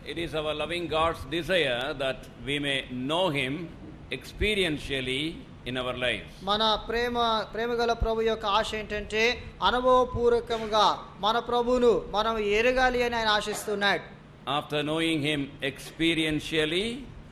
It is our loving God's desire that we may know Him experientially in our lives. మన ప్రేమ ప్రేమగల ప్రభు యొక్క ఆశ ఏంటంటే అనుభవపూర్వకముగా మన ప్రభువును మనం ఎరగాలి అని ఆయన ఆశిస్తున్నాడు After knowing Him experientially,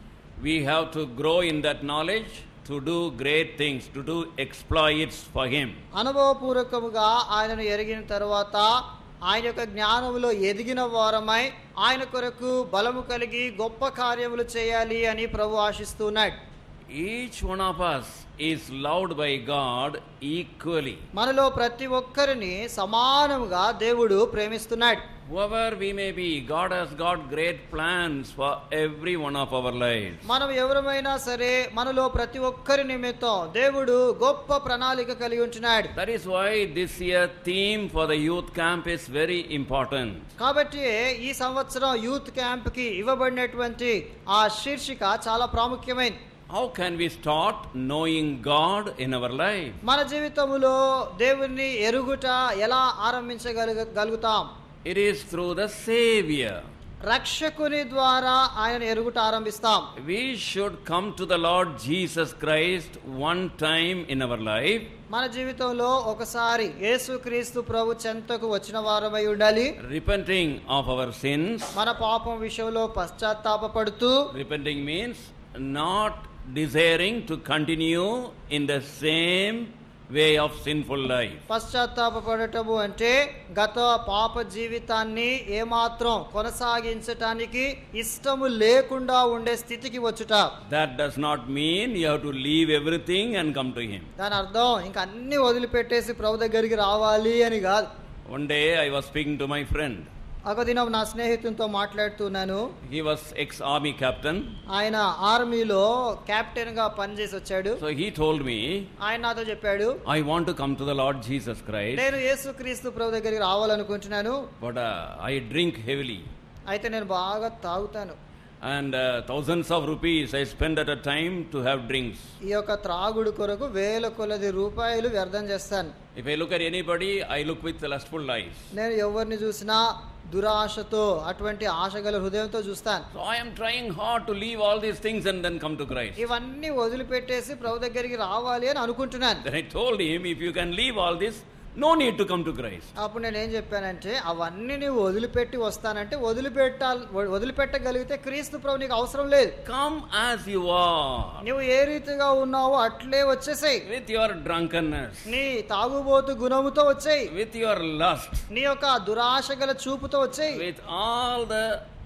we have to grow in that knowledge to do great things, to do exploits for Him. అనుభవపూర్వకముగా ఆయనను ఎరిగిన తర్వాత ఆయన యొక్క జ్ఞానములో ఎదిగిన వారమై ఆయన కొరకు బలము కలిగి గొప్ప కార్యములు చేయాలి అని ప్రభు ఆశిస్తున్నాడు Each one of us is loved by God equally. మనలో ప్రతి ఒక్కరిని సమానముగా దేవుడు ప్రేమిస్తున్నాడు Whoever we may be, God has got great plans for every one of our lives. మనం ఎవరమైనా సరే మనలో ప్రతి ఒక్కరి నిమిత్తం దేవుడు గొప్ప ప్రణాళిక కలిగి ఉంటున్నాడు That is why this year theme for the youth camp is very important. కాబట్టి ఈ సంవత్సరం యూత్ క్యాంప్ కి ఇవ్వబడినటువంటి ఆ శీర్షిక చాలా ప్రాముఖ్యమైనది How can we start knowing God in our life? మన జీవితములో దేవుణ్ణి ఎరుగుట ఎలా ఆరంభించగలుగ గలుగుతాం It is through the Savior. రక్షకుని ద్వారా ఆయన ఎరుగుట ఆరంభిస్తాం We should come to the Lord Jesus Christ one time in our life, మన జీవితంలో ఒకసారి యేసుక్రీస్తు ప్రభు చెంతకు వచ్చిన వారమై ఉండాలి repenting of our sins. మన పాపం విషయంలో పశ్చాత్తాపడుతూ Repenting means not desiring to continue in the same way of sinful life. పశ్చాత్తాపడటము అంటే గత పాప జీవితాన్ని ఏమాత్రం కొనసాగించటానికి ఇష్టము లేకుండా ఉండే స్థితికి వచ్చుట That does not mean you have to leave everything and come to Him. దాని అర్థం ఇంకా అన్ని వదిలిపెట్టేసి ప్రభు దగ్గరికి రావాలి అని కాదు One day I was speaking to my friend. ఒక దినం నా స్నేహితునితో మాట్లాడుతున్నాను He was ex army captain. ఆయన ఆర్మీలో కెప్టెన్ గా పనిచేసి వచ్చాడు So he told me, ఆయన నాతో చెప్పాడు I want to come to the Lord Jesus Christ, నేను యేసుక్రీస్తు ప్రభు దగ్గరికి రావాలనుకుంటున్నాను but uh, I drink heavily. అయితే నేను బాగా తాగుతాను And uh, thousands of rupees I spend at a time to have drinks. ఈ యొక్క త్రాగుడు కొరకు వేల కొలది రూపాయలు వ్యర్థం చేస్తాను If I look at anybody, I look with lustful eyes. నేను ఎవరిని చూసినా దురాశతో అటువంటి ఆశగల హృదయంతో చూస్తాను So I am trying hard to leave all these things and then come to Christ. ఇవన్నీ వదిలిపెట్టేసి ప్రభు దగ్గరికి రావాలి అని అనుకుంటున్నాను Then I told him, if you can leave all this, no need to come to Christ. అప్పుడు నేను ఏం చెప్పానంటే అవన్నీ నువ్వు వదిలిపెట్టి వస్తానంటే వదిలిపెట్టాలి వదిలిపెట్టగలిగితే క్రీస్తు ప్రభు నీకు అవసరం లేదు Come as you are, నువ్వు ఏ రీతిగా ఉన్నావో అట్లే వచ్చేసేయ్ with your drunkenness, నీ తాగుబోతు గుణముతో వచ్చేయ్ with your lust, నీ యొక్క దురాశ గల చూపుతో వచ్చేయ్ with all the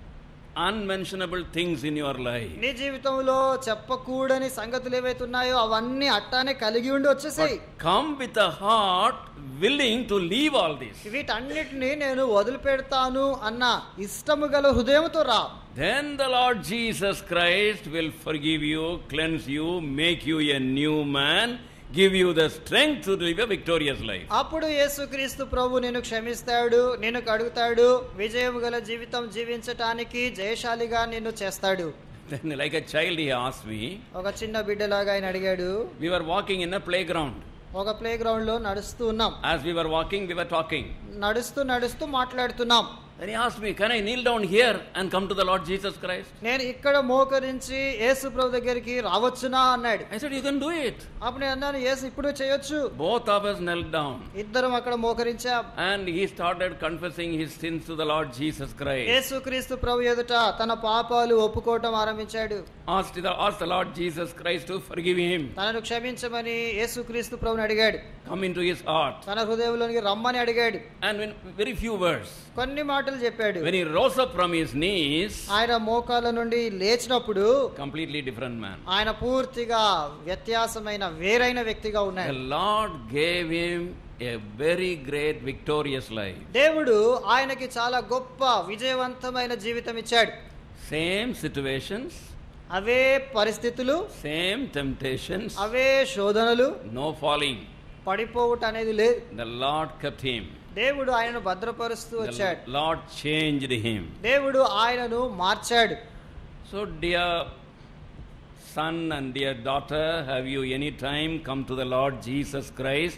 unmentionable things in your life. నీ జీవితంలో చెప్పకూడని సంగతులు ఏవైతే ఉన్నాయో అవన్నీ అట్టానే కలిగి ఉండి వచ్చేసాయి But come with a heart willing to leave all this. వీటన్నిటిని నేను వదిలిపెడతాను అన్న ఇష్టము గల హృదయంతో రా Then the Lord Jesus Christ will forgive you, cleanse you, make you a new man, give you the strength to live a victorious life. అప్పుడు యేసుక్రీస్తు ప్రభు నేను క్షమిస్తాడు నేను కడుగుతాడు విజయం గల జీవితం జీవించటానికి జయశాలిగా నిన్ను చేస్తాడు Then, like a child, he asked me, ఒక చిన్న బిడ్డలాగా ఆయన అడిగాడు we were walking in a playground. ఒక ప్లే గ్రౌండ్ లో నడుస్తూ ఉన్నాం As we were walking, we were talking. నడుస్తూ నడుస్తూ మాట్లాడుతున్నాం Then he asked me, Can I kneel down here and come to the Lord Jesus Christ? నేను ఇక్కడ మోకరించి యేసు ప్రభు దగ్గరికి రావచ్చునా అన్నాడు I said, You can do it. అప్పుడు నేను అన్నాను యేసు ఇప్పుడు చేయొచ్చు Both of us knelt down. ఇద్దరం అక్కడ మోకరించాం And he started confessing his sins to the Lord Jesus Christ. యేసుక్రీస్తు ప్రభు ఎదుట తన పాపాలు ఒప్పుకోవటం ఆరంభించాడు Asked the, asked the Lord Jesus Christ to forgive him. తనను క్షమించమని యేసుక్రీస్తు ప్రభుని అడిగాడు Come into his heart. తన హృదయంలోనికి రమ్మని అడిగాడు And when very few words. కొన్ని మాటలు చెప్పాడు When he rose up from his knees, ఆయన మోకాళ్ళ నుండి లేచినప్పుడు completely different man. ఆయన పూర్తిగా వ్యత్యాసమైన వేరైన వ్యక్తిగా The ఉన్నాడు Lord gave him a very great victorious life. దేవుడు ఆయనకి చాలా గొప్ప విజయవంతమైన జీవితం ఇచ్చాడు Same situations, అవే పరిస్థితులు same temptations, అవే శోధనలు no falling. పడిపోవుట అనేది లేదు The Lord kept him. దేవుడు ఆయనను భద్రపరుస్తూ The వచ్చాడు Lord changed him. దేవుడు ఆయనను మార్చాడు So, dear son and dear daughter, have you any time come to the Lord Jesus Christ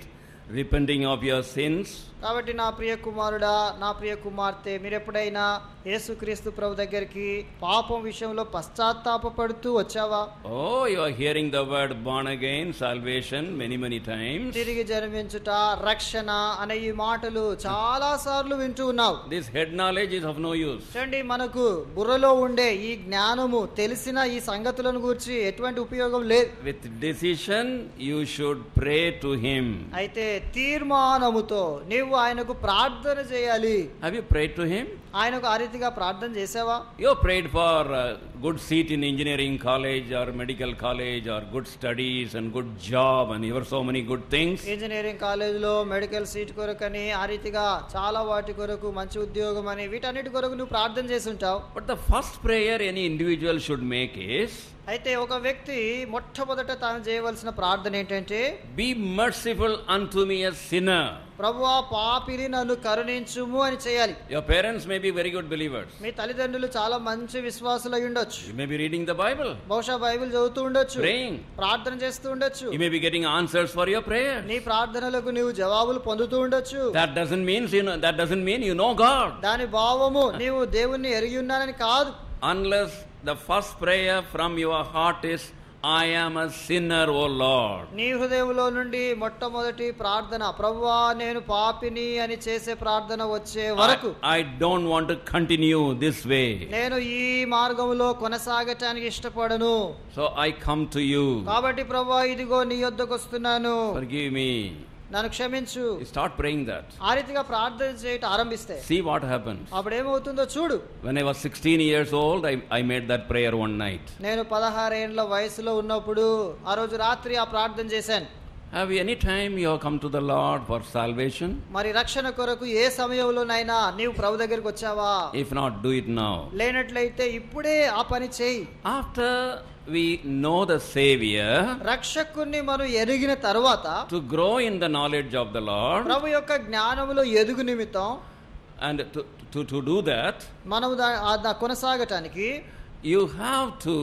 repenting of your sins, కాబట్టి నా ప్రియ కుమారుడా నా ప్రియ కుమార్తె మీరు ఎప్పుడైనా యేసుక్రీస్తు ప్రభు దగ్గరికి పాపం విషయంలో పశ్చాత్తాపపడుతూ వచ్చావా oh, you are hearing the word born again, salvation many, many times. తిరిగి జన్మించుట రక్షణ అనే ఈ మాటలు చాలా సార్లు వింటూ ఉన్నావు This head knowledge is of no use. చూడండి మనకు బుర్రలో ఉండే ఈ జ్ఞానము తెలిసిన ఈ సంగతులను గురించి ఎటువంటి ఉపయోగం లేదు With decision, you should pray to Him. అయితే తీర్మానముతో నీవు ఆయనకు ప్రార్థన చేయాలి Have you prayed to Him? ఆయనకు ఆ రీతిగా ప్రార్థన చేసావా You prayed for a good seat in engineering college or medical college or good studies and good job and ever so many good things. Engineering కాలేజీలో మెడికల్ సీట్ కొరకని ఆ రీతిగా చాలా వాటి కొరకు మంచి ఉద్యోగం అని వీటన్నిటి కొరకు నువ్వు ప్రార్థన చేసి ఉంటావు But the first prayer any individual should make is అయితే ఒక వ్యక్తి మొట్టమొదట తాను చేయవలసిన ప్రార్థన ఏంటంటే Be merciful unto me, a sinner. ప్రభువా పాపిని నన్ను కరుణించుము అని చేయాలి Your parents may be very good believers. మీ తల్లిదండ్రులు చాలా మంచి విశ్వాసులు అయి ఉండొచ్చు You may be reading the Bible, బహుశా బైబిల్ చదువుతూ ఉండొచ్చు praying. ప్రార్థన చేస్తూ ఉండొచ్చు You may be getting answers for your prayer. నీ ప్రార్థనలకు నీవు జవాబులు పొందుతూ ఉండొచ్చు That doesn't mean you know, that doesn't mean you know God. దాని భావము నీవు దేవుణ్ణి ఎరిగి ఉన్నానని కాదు Unless the first prayer from your heart is, I am a sinner, O Lord. నీ హృదయంలో నుండి మొట్టమొదటి ప్రార్థన ప్రభువా నేను పాపిని అని చేసే ప్రార్థన వచ్చే వరకు I, I don't want to continue this way. నేను ఈ మార్గంలో కొనసాగటానికి ఇష్టపడను So I come to you. కాబట్టి ప్రభువా ఇదిగో నీ యొద్దకు వస్తున్నాను Forgive me. నన్ను క్షమించు You start praying that. ఆ రీతిగా ప్రార్థన చేయటం ఆరంభిస్తే See what happens. అప్పుడు ఏమవుతుందో చూడు When I was 16 years old, I, I made that prayer one night. నేను పదహారేండ్ల వయసులో ఉన్నప్పుడు ఆ రోజు రాత్రి ఆ ప్రార్థన చేశాను Have you any time you have come to the Lord for salvation? మరి రక్షణ కొరకు ఏ సమయంలోనైనా నీవు ప్రభు దగ్గరికి వచ్చావా If not, do it now. లేనట్లయితే ఇప్పుడే ఆ పని చేయి After we know the Savior, రక్షకుణ్ణి మనం ఎరిగిన తర్వాత to grow in the knowledge of the Lord, ప్రభు యొక్క జ్ఞానములో ఎదుగు నిమిత్తం and to, to, to do that, మనము దా- ఆ దా- కొనసాగటానికి you have to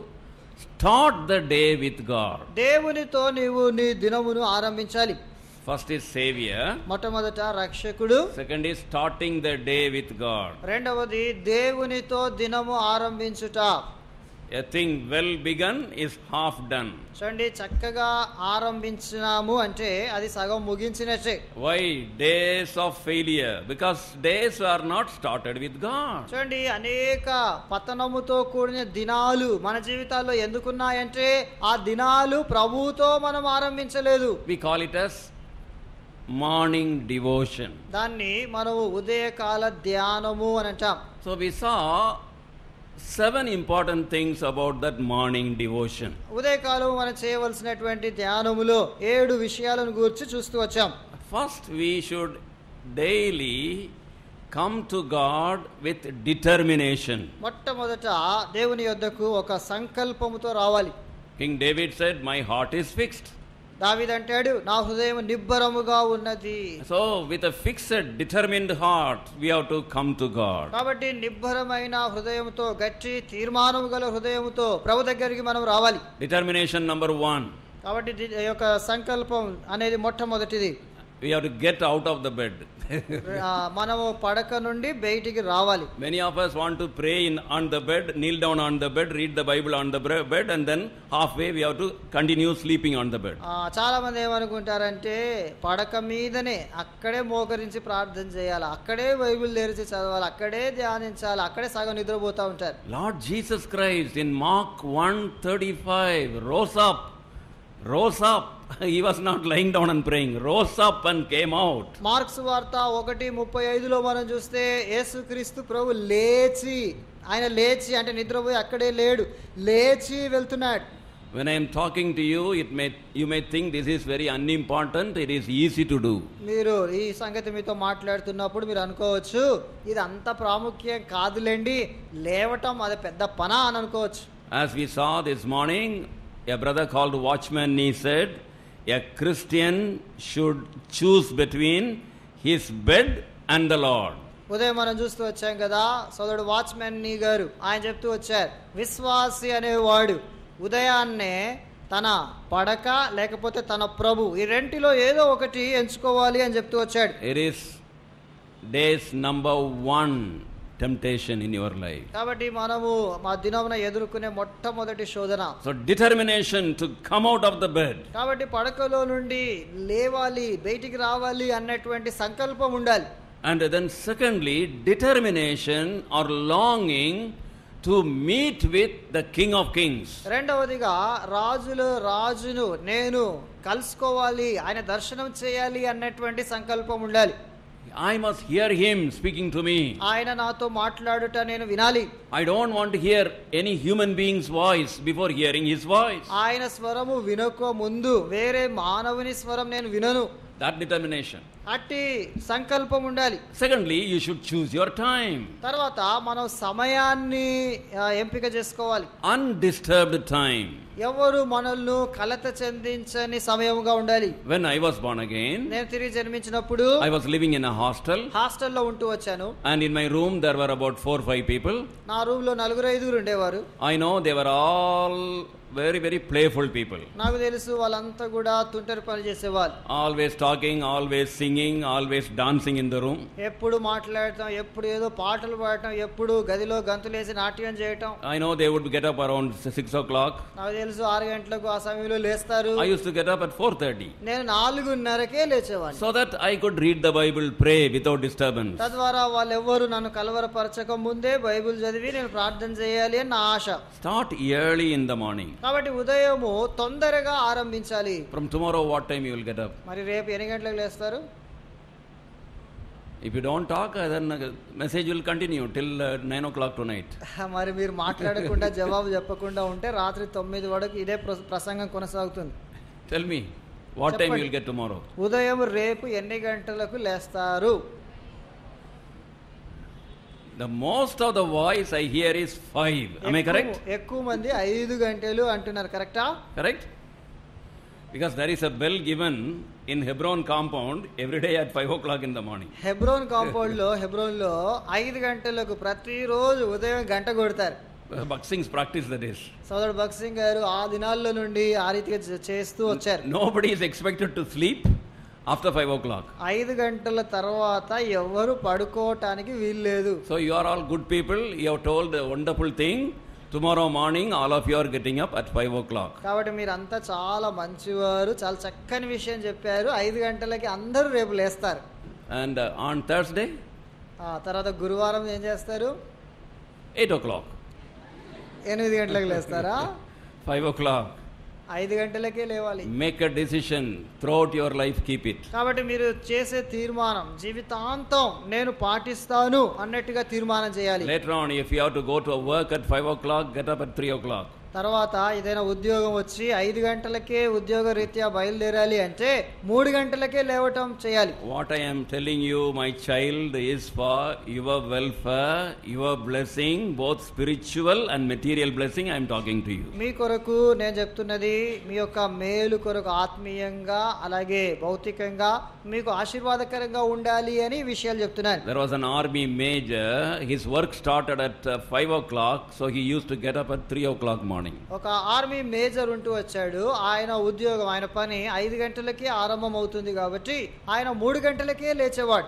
start the day with God. దేవునితో నీవు నీ దినమును ఆరంభించాలి First is Savior, మొట్టమొదట రక్షకుడు second is starting the day with God. రెండవది దేవునితో దినము ఆరంభించుట A thing well begun is half done. చూడండి చక్కగా ఆరంభించినాము అంటే అది సగం ముగించినట్టే Why? Days of failure. Because days are not started with God. చూడండి అనేక పతనముతో కూడిన దినాలు మన జీవితాల్లో ఎందుకున్నాయంటే ఆ దినాలు ప్రభువుతో మనం ఆరంభించలేదు We call it as morning devotion. దాన్ని మనము ఉదయకాల ధ్యానము అని అంటాం So we saw seven important things about that morning devotion. ఉదయకాలం మనం చేయవలసినటువంటి ధ్యానములో ఏడు విషయాలను గురించి చూస్తూ వచ్చాం First, we should daily come to God with determination. మొట్టమొదట దేవుని యొద్దకు ఒక సంకల్పముతో రావాలి King David said, My heart is fixed. దావిదంటాడు నా హృదయం నిబ్బరముగా ఉన్నది So, with a fixed, determined heart, we have to come to God. కాబట్టి నిబ్బరమైన హృదయంతో గట్టి తీర్మానము గల హృదయముతో ప్రభు దగ్గరికి మనం రావాలి Determination number one కాబట్టి ది- ఈ యొక్క సంకల్పం అనేది మొట్టమొదటిది we have to get out of the bed. ఆ, మనము పడక నుండి బయటికి రావాలి Many of us want to pray in, on the bed, kneel down on the bed, read the Bible on the bre- bed, and then halfway we have to continue sleeping on the bed. ఆ, చాలా మంది ఏమనుకుంటారంటే పడక మీదనే అక్కడే మోకరించి ప్రార్థన చేయాలి అక్కడే బైబిల్ తెరిచి చదవాలి అక్కడే ధ్యానించాలి అక్కడే సగం నిద్రపోతూ ఉంటారు Lord Jesus Christ in Mark 135 rose up, rose up. He was not lying down and praying, rose up and came out. Marks వార్త ఒకటి ముప్పై ఐదులో మనం చూస్తే యేసుక్రీస్తు ప్రభు లేచి ఆయన లేచి అంటే నిద్రపోయి అక్కడే లేడు లేచి వెళ్తున్నాడు When I am talking to you, it may you may think this is very unimportant. It is easy to do. మీరు ఈ సంగతి మీతో మాట్లాడుతున్నప్పుడు మీరు అనుకోవచ్చు ఇది అంత ప్రాముఖ్యం కాదులేండి లేవటం అది పెద్ద పనా అని అనుకోవచ్చు As we saw this morning, a brother called Watchman Nee said, a Christian should choose between his bed and the Lord. ఉదయం మనం చూస్తూ వచ్చాం కదా సోదరుడు వాచ్మెన్ నీ గారు ఆయన చెప్తూ వచ్చారు విశ్వాసి అనేవాడు ఉదయాన్నే తన పడక లేకపోతే తన ప్రభు ఈ రెంటిలో ఏదో ఒకటి ఎంచుకోవాలి అని చెప్తూ వచ్చాడు It is day's number one temptation in your life. కాబట్టి మనము మా దినమున ఎదుర్కొనే మొట్టమొదటి శోధన So, determination to come out of the bed. కాబట్టి పడకలో నుండి లేవాలి బయటికి రావాలి అన్నటువంటి సంకల్పం ఉండాలి And then, secondly, determination or longing to meet with the King of Kings. రెండవదిగా రాజులు రాజును నేను కలుసుకోవాలి ఆయన దర్శనం చేయాలి అన్నటువంటి సంకల్పం ఉండాలి I must hear him speaking to me. ఆయన నాతో మాట్లాడుట నేను వినాలి I don't want to hear any human being's voice before hearing his voice. ఆయన స్వరము వినక ముందు వేరే మానవుని స్వరం నేను వినను That determination. అట్టి సంకల్పం ఉండాలి Secondly, you should choose your time. తర్వాత మనం సమయాన్ని ఆ, ఎంపిక చేసుకోవాలి Undisturbed time. ఎవరు మనల్ని కలత చెందించని సమయముగా ఉండాలి When I was born again, నేను తిరిగి జన్మించినప్పుడు I was living in a hostel, హాస్టల్లో ఉంటూ వచ్చాను and in my room there were about four or five people. నా రూమ్ లో నలుగురు ఐదుగురు ఉండేవారు I know they were all very, very playful people. నాకు తెలుసు వాళ్ళంతా కూడా తుంటరి పని చేసేవాళ్ళు Always talking, always singing, always dancing in the room. ఎప్పుడు మాట్లాడటం ఎప్పుడు ఏదో పాటలు పాడటం ఎప్పుడు గదిలో గంతులేసి నాట్యం చేయటం I know they would get up around six o'clock. నాకు తెలుసు ఆరు గంటలకు ఆ సమయంలో లేస్తారు I used to get up at four thirty నేను నాలుగున్నరకే లేచేవాడిని so that I could read the Bible, pray without disturbance. తద్వారా వాళ్ళెవ్వరు నన్ను కలవరపరచక ముందే బైబిల్ చదివి నేను ప్రార్థన చేయాలి అని నా ఆశ Start early in the morning. కాబట్టి ఉదయము తొందరగా ఆరంభించాలి From tomorrow, what time you will get up? మరి రేపు ఎన్ని గంటలకు లేస్తారు If you don't talk, uh, then uh, message will continue till uh, nine o'clock tonight. మరి మీరు మాట్లాడకుండా జవాబు చెప్పకుండా ఉంటే రాత్రి తొమ్మిది వరకు ఇదే ప్ర- ప్రసంగం కొనసాగుతుంది Tell me, what time you చెప్పండి. will get tomorrow? ఉదయం రేపు ఎన్ని గంటలకు లేస్తారు The most of the voice I hear is five. Am I ఎక్కువ- correct? ఎక్కువ మంది ఐదు గంటలు అంటున్నారు కరెక్టా Correct? Because there is a bell given in Hebron compound every day at five o'clock in the morning. Hebron compound లో Hebron లో ఐదు గంటలకు ప్రతిరోజు ఉదయం గంట కొడతారు Uh, Bucksings practice that is. సోదరుడు భగత్ సింగ్ గారు ఆ దినాల్లో నుండి ఆ రీతిగా చే- చేస్తూ వచ్చారు Nobody is expected to sleep after five o'clock. ఐదు గంటల తర్వాత ఎవరు పడుకోవటానికి వీల్లేదు So you are all good people. You have told a wonderful thing. Tomorrow morning, all of you are getting up at five o'clock. కాబట్టి మీరంతా చాలా మంచివారు చాలా చక్కని విషయం చెప్పారు ఐదు గంటలకి అందరూ రేపు లేస్తారు And uh, on Thursday, ఆ తర్వాత గురువారం ఏం చేస్తారు eight o'clock, ఎనిమిది గంటలకు లేస్తారా five o'clock. ఐదు గంటలకే లేవాలి Make a decision throughout your life. Keep it. కాబట్టి మీరు చేసే తీర్మానం జీవితాంతం నేను పాటిస్తాను అన్నట్టుగా తీర్మానం చేయాలి Later on, if you have to go to a work at five o'clock, get up at three o'clock. తర్వాత ఏదైనా ఉద్యోగం వచ్చి ఐదు గంటలకే ఉద్యోగ రీత్యా బయలుదేరాలి అంటే మూడు గంటలకే లేవటం చేయాలి What I am telling you, my child, is for your welfare, your blessing, both spiritual and material blessing. I am talking to you. మీ కొరకు నేను చెప్తున్నది మీ యొక్క మేలు కొరకు ఆత్మీయంగా అలాగే భౌతికంగా మీకు ఆశీర్వాదకరంగా ఉండాలి అని ఈ విషయాలు చెప్తున్నాను There was an army major. His work started at uh, five o'clock, so he used to get up at three o'clock morning. ఒక ఆర్మీ మేజర్ ఉంటూ వచ్చాడు ఆయన ఉద్యోగం ఆయన పని ఐదు గంటలకే ఆరంభం అవుతుంది కాబట్టి ఆయన మూడు గంటలకే లేచేవాడు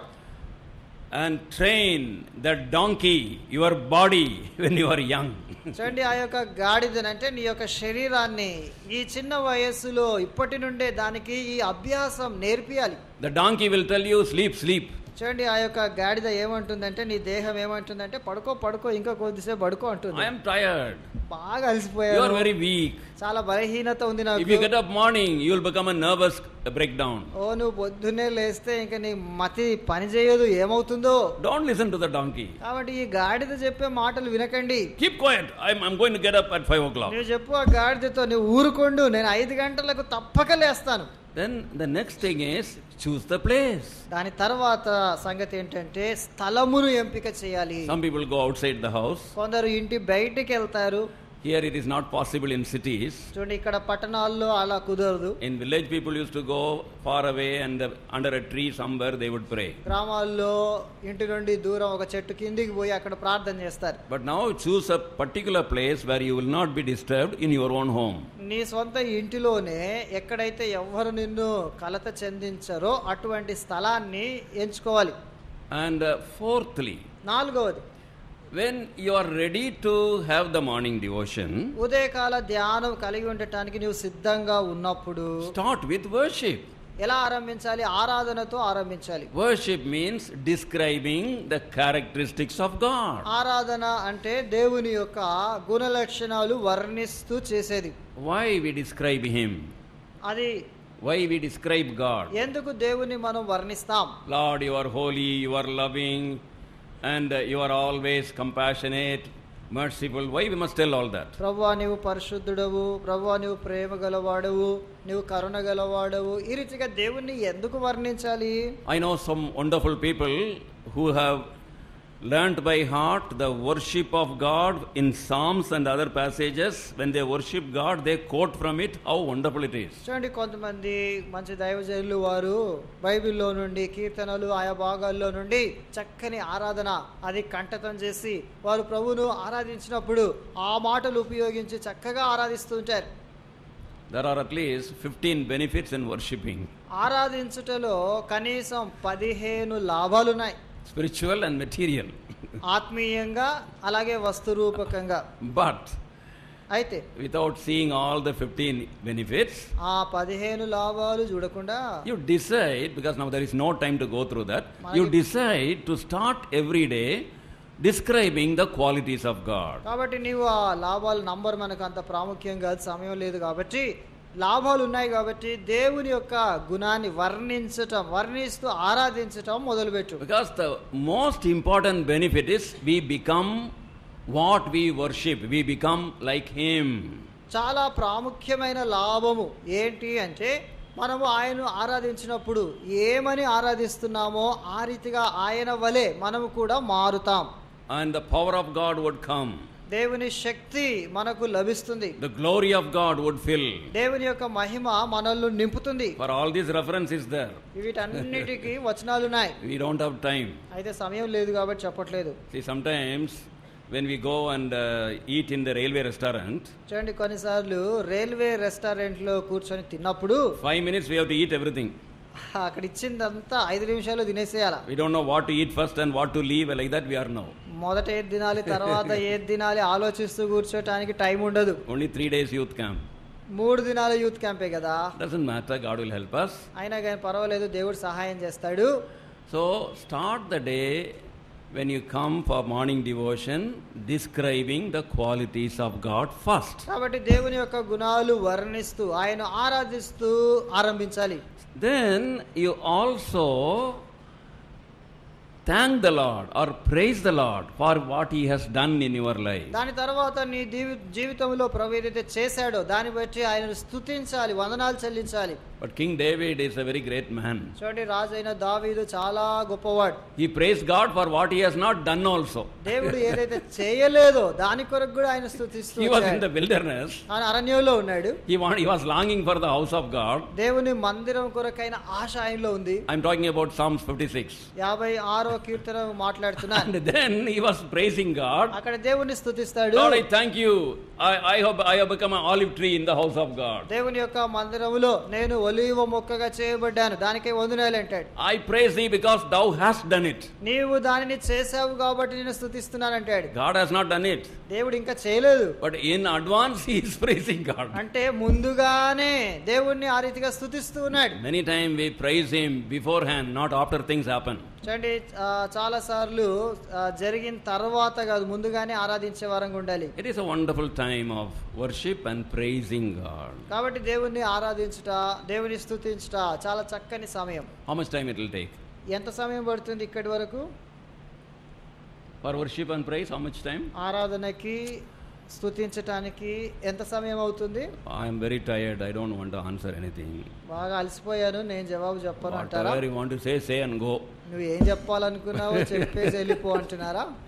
And train the donkey, your body, when you are young. చూడండి ఆ యొక్క గాడిదని అంటే నీ యొక్క శరీరాన్ని ఈ చిన్న వయస్సులో ఇప్పటి నుండే దానికి ఈ అభ్యాసం నేర్పియాలి The donkey will tell you, sleep, sleep. చూడండి ఆ యొక్క గాడిద ఏమంటుందంటే నీ దేహం ఏమంటుందంటే పడుకో పడుకో ఇంకా కొద్దిసేపు పడుకో I అంటుంది am tired. బాగా You are అలసిపోయారు very weak. చాలా బలహీనత ఉంది If you నాకు get up morning, you will become a nervous breakdown. ఓ నువ్వు పొద్దున్నే లేస్తే ఇంకా నీ మతి పని చేయదు ఏమవుతుందో Don't listen to the donkey. కాబట్టి ఈ గాడిద చెప్పే మాటలు వినకండి Keep quiet. I'm, I'm going to get up at 5 o'clock. నువ్వు చెప్పు ఆ గాడిదతో నువ్వు ఊరుకోండు నేను ఐదు గంటలకు తప్పక లేస్తాను Then the next thing is choose the place. దాని తర్వాత సంగతి ఏంటంటే స్థలమును ఎంపిక చేయాలి Some people go outside the house. కొందరు ఇంటి బయటికి వెళ్తారు Here it is not possible in cities. చూడండి ఇక్కడ పట్టణాల్లో అలా కుదరదు In village, people used to go far away and uh, under a tree somewhere they would pray. గ్రామాల్లో ఇంటి నుండి దూరం ఒక చెట్టు కిందికి పోయి అక్కడ ప్రార్థన చేస్తారు But now choose a particular place where you will not be disturbed in your own home. నీ సొంత ఇంటిలోనే ఎక్కడైతే ఎవ్వరు నిన్ను కలత చెందించరో అటువంటి స్థలాన్ని ఎంచుకోవాలి And uh, fourthly, నాలుగవది when you are ready to have the morning devotion, ఉదయకాల ధ్యానం కలిగి ఉండటానికి నీవు సిద్ధంగా ఉన్నప్పుడు start with worship. ఎలా ఆరంభించాలి ఆరాధనతో ఆరంభించాలి Worship means describing the characteristics of God. ఆరాధన అంటే దేవుని యొక్క గుణ లక్షణాలు వర్ణిస్తూ చేసేది Why we describe Him? అది Why we describe God? ఎందుకు దేవుని మనం వర్ణిస్తాం Lord, you are holy, you are loving, and uh, you are always compassionate, merciful. Why we must tell all that? ప్రభువా నీవు పరిశుద్ధుడవు ప్రభువా నీవు ప్రేమ గలవాడవు నీవు కరుణ గలవాడవు ఈ రీతిగా దేవుణ్ణి ఎందుకు వర్ణించాలి I know some wonderful people who have learnt by heart the worship of God in Psalms and other passages. When they worship God, they quote from it how wonderful it is. చూడండి కొంతమంది మంచి దైవజనులు వారు బైబిల్లో నుండి కీర్తనలు ఆయా భాగాల్లో నుండి చక్కని ఆరాధన అది కంఠతం చేసి వారు ప్రభువును ఆరాధించినప్పుడు ఆ మాటలు ఉపయోగించి చక్కగా ఆరాధిస్తుంటారు There are at least 15 benefits in worshipping ఆరాధించుటలో కనీసం పదిహేను లాభాలున్నాయి spiritual and material. ఆత్మీయంగా అలాగే వస్తురూపకంగా But అయితే without seeing all the 15 benefits, ఆ పదిహేను లాభాలు చూడకుండా you decide, because now there is no time to go through that, you Malagi- decide to start every day describing the qualities of God. కాబట్టి నీవు ఆ లాభాల నంబర్ మనకు అంత ప్రాముఖ్యం కాదు సమయం లేదు కాబట్టి లాభాలు ఉన్నాయి కాబట్టి దేవుని యొక్క గుణాన్ని వర్ణించటం వర్ణిస్తూ ఆరాధించటం మొదలుపెట్టు Because the most important benefit is we become what we worship, we become like Him. చాలా ప్రాముఖ్యమైన లాభము ఏంటి అంటే మనము ఆయనను ఆరాధించినప్పుడు ఏమని ఆరాధిస్తున్నామో ఆ రీతిగా ఆయన వలె మనము కూడా మారుతాం And the power of God would come, దేవుని శక్తి మనకు లభిస్తుంది the glory of God would fill. దేవుని యొక్క మహిమ మనల్ని నింపుతుంది For all these references there, వీటన్నిటికీ వచనాలున్నాయి we don't have time. అయితే సమయం లేదు కాబట్టి చెప్పట్లేదు See, sometimes when we go and uh, eat in the railway restaurant, చూడండి కొన్నిసార్లు రైల్వే రెస్టారెంట్లో కూర్చొని తిన్నప్పుడు five minutes we have to eat everything. అక్కడ ఇచ్చిందంతా ఐదు నిమిషాలు తినేసేయాల We don't know what to eat first and what to leave, like that we are now. మొదట ఏది తినాలి తర్వాత ఏది తినాలి ఆలోచిస్తూ కూర్చోటానికి టైం ఉండదు Only three days youth camp. మూడు దినాల యూత్ క్యాంపే కదా Doesn't matter, God will help us. అయినా కానీ పర్వాలేదు దేవుడు సహాయం చేస్తాడు So start the day when you come for morning devotion describing the qualities of God first. కాబట్టి దేవుని యొక్క గుణాలు వర్ణిస్తూ ఆయన ఆరాధిస్తూ ఆరంభించాలి Then you also thank the Lord or praise the Lord for what He has done in your life. దాని తర్వాత నీ జీవి జీవితంలో ప్రభు ఏదైతే చేశాడో దాన్ని బట్టి ఆయనను స్తుతించాలి వందనాలు చెల్లించాలి But King David is a very great man. చూడండి రాజు అయిన దావీదు చాలా గొప్పవాడు He praised God for what He has not done also. దేవుడు ఏదైతే చేయలేదో దాని కొరకు కూడా ఆయన స్తుతిస్తూ He was in వచ్చాడు. the wilderness. ఆయన అరణ్యంలో ఉన్నాడు He, want, he was longing for the house of God. దేవుని మందిరం కొరకైన ఆశ ఆయనలో ఉంది I'm talking about Psalms 56. యాభై ఆరో కీర్తన మాట్లాడుతున్నాను And then he was praising God. అక్కడ దేవుని స్తుతిస్తాడు Lord, I thank you. I, I, hope I have become an olive tree in the house of God. దేవుని యొక్క మందిరములో నేను ఒలీవ మొక్కగా చేయబడ్డాను దానికే వందనాలు అంటాడు I praise thee because thou hast done it. నీవు దానిని చేసావు కాబట్టి నేను స్తుతిస్తున్నాను అంటాడు God has not done it. దేవుడు ఇంకా చేయలేదు But in advance, he is praising God. అంటే ముందుగానే దేవుణ్ణి ఆ రీతిగా స్తుతిస్తూ ఉన్నాడు Many times we praise him beforehand, not after things happen. చూడండి చాలా సార్లు జరిగిన తర్వాత కాదు ముందుగానే ఆరాధించే వారంగా ఉండాలి It is a wonderful time of worship and praising God. కాబట్టి దేవుణ్ణి ఆరాధించుట దేవుని స్తుతించుట చాలా చక్కని సమయం How much time it will take? ఎంత సమయం పడుతుంది ఇక్కడి వరకు For worship and praise, how much time? ఆరాధనకి స్తుతించటానికి ఎంత సమయం అవుతుంది I am very tired. I don't want to answer anything. బాగా అలసిపోయాను నేను జవాబు చెప్పను అంటారా Whatever you want to say, say and go. నువ్వు ఏం చెప్పాలనుకున్నావో చెప్పేసి వెళ్ళిపో అంటున్నారా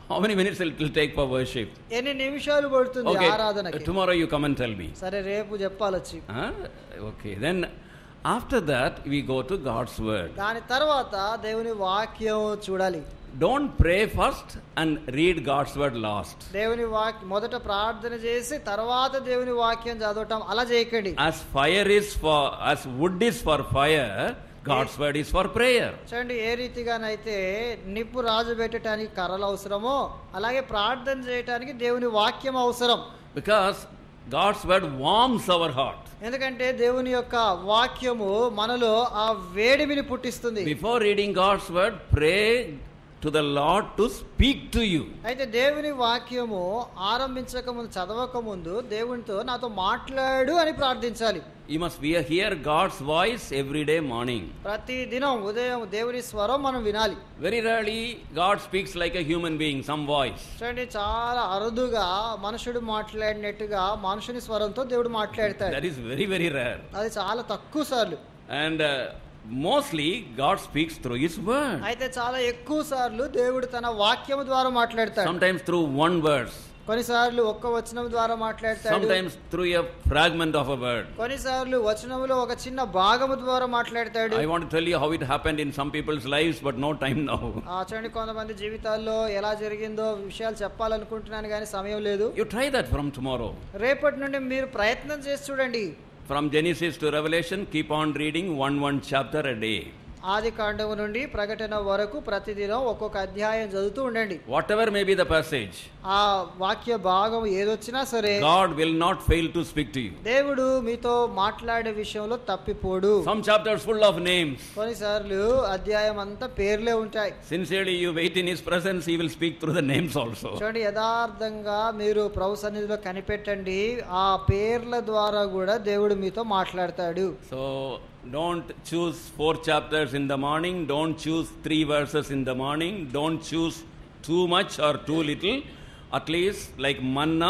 How many minutes it will take for worship? ఎన్ని నిమిషాలు పడుతుంది Okay, ఆరాధనకి tomorrow you come and tell me. సరే రేపు చెప్పాలొచ్చి Huh? Okay, then after that we go to God's word. దాని తర్వాత దేవుని వాక్యం చూడాలి Don't pray first and read God's word last. దేవుని వాక్యం మొదట ప్రార్థన చేసి తర్వాత దేవుని వాక్యం చదవటం అలా చేయకండి As fire is for, as wood is for fire, God's word is for prayer. చూడండి ఏ రీతిగానైతే నిప్పు రాజు పెట్టడానికి కర్రలు అవసరమో అలాగే ప్రార్థన చేయటానికి దేవుని వాక్యం అవసరం Because God's word warms our heart. ఎందుకంటే దేవుని యొక్క వాక్యము మనలో ఆ వేడిమిని పుట్టిస్తుంది Before reading God's word, pray to the Lord to speak to you. అయితే దేవుని వాక్యము ఆరంభించక ముందు చదవక ముందు దేవునితో నాతో మాట్లాడు అని ప్రార్థించాలి You must be hear God's voice every day morning. ప్రతి దినం ఉదయం దేవుని స్వరం మనం వినాలి Very rarely, God speaks like a human being, some voice. చూడండి చాలా అరుదుగా మనుషుడు మాట్లాడినట్టుగా మనుషుని స్వరంతో దేవుడు మాట్లాడతాడు That is very, very rare. అది చాలా తక్కువ సార్లు And uh, mostly, God speaks through His word. అయితే చాలా ఎక్కువ సార్లు దేవుడు తన వాక్యము ద్వారా మాట్లాడతాడు Sometimes through one verse, కొన్నిసార్లు ఒక్క వచనం ద్వారా మాట్లాడతాడు sometimes through a fragment of a word. కొన్నిసార్లు వచనములో ఒక చిన్న భాగము ద్వారా మాట్లాడతాడు I want to tell you how it happened in some people's lives, but no time now. ఆ చూడండి కొంతమంది జీవితాల్లో ఎలా జరిగిందో విషయాలు చెప్పాలనుకుంటున్నాను కానీ సమయం లేదు You try that from tomorrow. రేపటి నుండి మీరు ప్రయత్నం చేసి చూడండి From Genesis to Revelation, keep on reading one one chapter a day. ఆది కాండము నుండి ప్రకటన వరకు ప్రతిదినం ఒక్కొక్క అధ్యాయం చదువుతూ ఉండండి Whatever may be the passage, ఆ వాక్య భాగం ఏదొచ్చినా సరే God will not fail to speak to you. దేవుడు మీతో మాట్లాడే విషయంలో తప్పిపోడు Some chapters full of names. కొన్నిసార్లు అధ్యాయం అంతా పేర్లే ఉంటాయి Sincerely, you wait in His presence, He will speak through the names also. చూడండి యథార్థంగా మీరు ప్రభు సన్నిధిలో కనిపెట్టండి ఆ పేర్ల ద్వారా కూడా దేవుడు మీతో మాట్లాడతాడు So, don't choose four chapters in the morning, don't choose three verses in the morning, don't choose too much or too little. At least, like manna,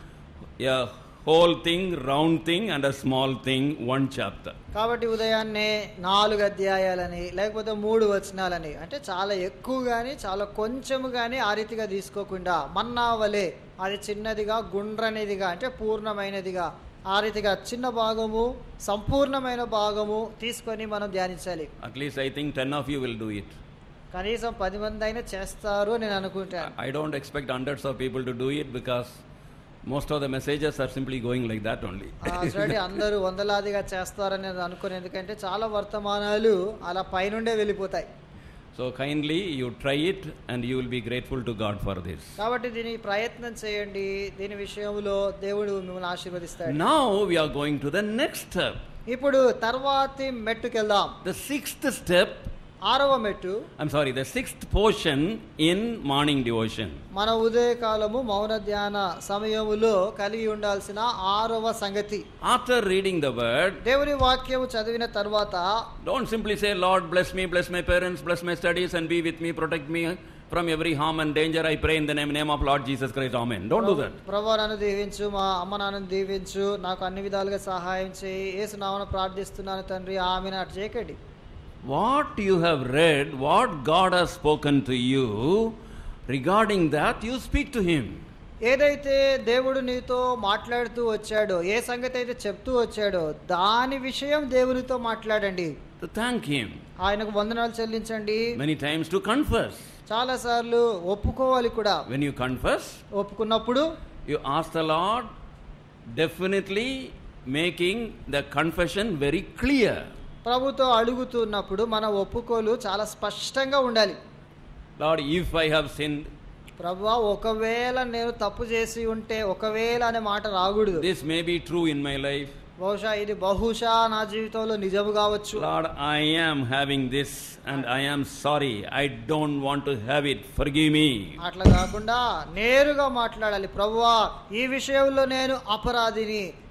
a whole thing, round thing, and a small thing, one chapter. కాబట్టి ఉదయాన్నే నాలుగు అధ్యాయాలని లేకపోతే మూడు వచనాలని అంటే చాలా ఎక్కువ కానీ చాలా కొంచెము కానీ ఆ రీతిగా తీసుకోకుండా మన్నా వలె అది చిన్నదిగా గుండ్రనిదిగా అంటే పూర్ణమైనదిగా ఆ రీతిగా చిన్న భాగము సంపూర్ణమైన భాగము తీసుకొని మనం ధ్యానించాలి At least I think 10 of you will do it. కనీసం పది మంది అయినా చేస్తారు అని నేను అనుకుంటాను I don't expect hundreds of people to do it because most of the messages are simply going like that only. ఆ, చూడండి అందరూ వందలాదిగా చేస్తారని నేను అనుకుని ఎందుకంటే చాలా వర్తమానాలు అలా పైనుండే వెళ్ళిపోతాయి So kindly you try it and you will be grateful to God for this. కాబట్టి దీని ప్రయత్నం చేయండి దీని విషయంలో దేవుడు మిమ్మల్ని ఆశీర్వదిస్తాడు Now we are going to the next step. ఇప్పుడు తర్వాతి మెట్టుకెళ్దాం The sixth step, ఆరవ మెట్టు I'm sorry, the sixth portion in morning devotion. మన ఉదయకాలము మౌన ధ్యాన సమయములో కలిగి ఉండాల్సిన ఆరవ సంగతి After reading the word, దేవుని వాక్యము చదివిన తర్వాత don't simply say, Lord, bless me, bless my parents, bless my studies, and be with me, protect me from every harm and danger. I pray in the name, name of Lord Jesus Christ. Amen. Don't do that. ప్రభు నన్ను దీవించు మా అమ్మ నాన్నను దీవించు నాకు అన్ని విధాలుగా సహాయం చేయి ఏసు నామను ప్రార్థిస్తున్నాను తండ్రి ఆమె అటు చేయకండి What you have read, what God has spoken to you, regarding that, you speak to Him. ఏదైతే దేవుడు నీతో మాట్లాడుతూ వచ్చాడో ఏ సంగతి అయితే చెప్తూ వచ్చాడో దాని విషయం దేవునితో మాట్లాడండి To thank Him. ఆయనకు వందనాలు చెల్లించండి Many times to confess. చాలా సార్లు ఒప్పుకోవాలి కూడా When you confess, ఒప్పుకున్నప్పుడు you ask the Lord, definitely making the confession very clear. ప్రభుతో అడుగుతున్నప్పుడు మన ఒప్పుకోలు చాలా స్పష్టంగా ఉండాలి Lord, if I have sinned, ప్రభువా ఒకవేళ నేను తప్పు చేసి ఉంటే ఒకవేళ అనే మాట రాకూడదు this may be true in my life. బహుశా ఇది బహుశా నా జీవితంలో నిజము కావచ్చు Lord, I am having this and I am sorry. I don't want to have it. Forgive me. అట్లా కాకుండా నేరుగా మాట్లాడాలి ప్రభువా ఈ విషయంలో నేను అపరాధిని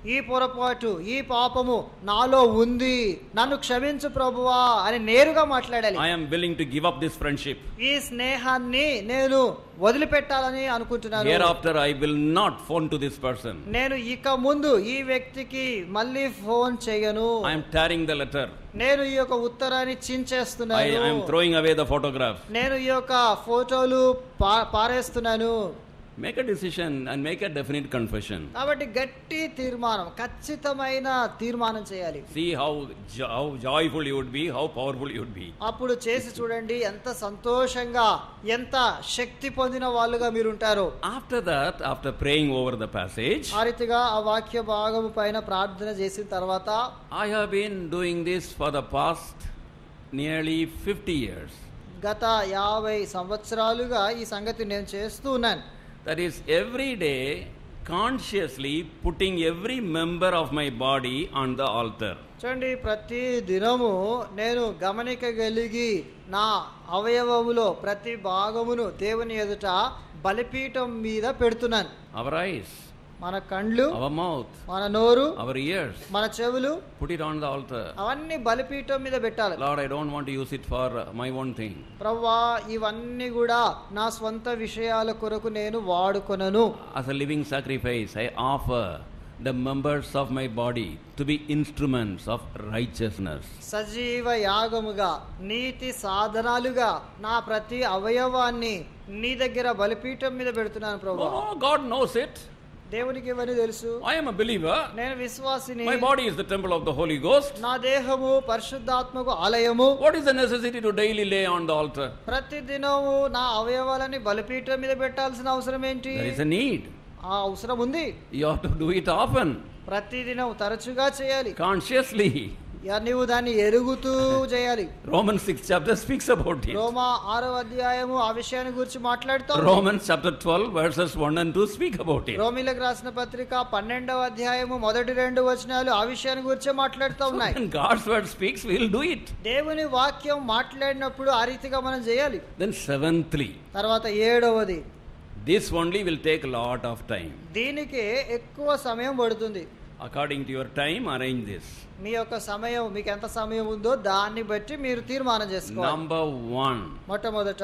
ఈ పొరపాటు ఈ పాపము నాలో ఉంది నన్ను క్షమించు ప్రభువా అని నేరుగా మాట్లాడాలి I am willing to give up this friendship. ఈ స్నేహాన్ని నేను వదిలిపెట్టాలని అనుకుంటున్నాను Hereafter, I will not phone to this person. నేను ఇక ముందు ఈ వ్యక్తికి మళ్ళీ ఫోన్ చేయను I am tearing the letter. నేను ఈ యొక్క ఉత్తరాన్ని I, చించేస్తున్నాను I am throwing away the photograph. నేను ఈ యొక్క ఫోటోలు పా- పారేస్తున్నాను Make a decision and make a definite confession. కాబట్టి గట్టి తీర్మానం ఖచ్చితమైన తీర్మానం చేయాలి See how, jo- how joyful you would be, how powerful you would be. అప్పుడు చేసి చూడండి ఎంత సంతోషంగా ఎంత శక్తి పొందిన వాళ్ళుగా మీరు ఉంటారు After that, after praying over the passage, ఆ రీతిగా ఆ వాక్య భాగము పైన ప్రార్థన చేసిన తర్వాత I have been doing this for the past nearly 50 years. గత యాభై సంవత్సరాలుగా ఈ సంగతి నేను చేస్తూ ఉన్నాను That is, every day, consciously putting every member of my body on the altar. చూడండి ప్రతి దినము నేను గమనికగలిగి నా అవయవములో ప్రతి భాగమును దేవుని ఎదుట బలిపీఠం మీద పెడుతున్నాను Our eyes, మన కండ్లు our mouth, మన నోరు our ears, మన చెవులు put it on the altar. అవన్నీ బలిపీఠం మీద పెట్టాలి Lord, I don't want to use it for uh, my own thing. ప్రవ్వా ఇవన్నీ కూడా నా స్వంత విషయాల కొరకు నేను వాడుకొనను As a living sacrifice, I offer the members of my body to be instruments of righteousness. సజీవ యాగముగా నీతి సాధనాలుగా నా ప్రతి అవయవాన్ని నీ దగ్గర బలిపీఠం మీద పెడుతున్నాను ప్రభా Oh, God knows it. దేవునికి ఇవన్నీ తెలుసు I am a believer. నేను విశ్వాసిని My body is the temple of the Holy Ghost. నా దేహము పరిశుద్ధాత్మకు ఆలయము What is the necessity to daily lay on the altar? ప్రతి దినము నా అవయవాలని బలిపీఠం మీద పెట్టాల్సిన అవసరం ఏంటి There is a need. ఆ అవసరం ఉంది You have to do it often, ప్రతి దినం తరచుగా చేయాలి consciously. ఇక నీవు దాన్ని ఎరుగుతూ చేయాలి Romans 6 chapter speaks about it. రోమా ఆరో అధ్యాయము ఆ విషయాన్ని గురించి మాట్లాడుతాం Romans chapter 12 verses 1 and 2 speak about it. రోమిలకు రాసిన పత్రిక పన్నెండవ అధ్యాయము మొదటి రెండు వచనాలు ఆ విషయాన్ని గురించే మాట్లాడుతూ So ఉన్నాయి when God's word speaks, we will do it. దేవుని వాక్యం మాట్లాడినప్పుడు ఆ రీతిగా మనం చేయాలి Then seventhly, తర్వాత ఏడవది this only will take a lot of time. దీనికి ఎక్కువ సమయం పడుతుంది According to your time, arrange this. మీ యొక్క సమయం మీకు ఎంత సమయం ఉందో దాన్ని బట్టి మీరు తీర్మానం చేసుకోవాలి Number one, మొట్టమొదట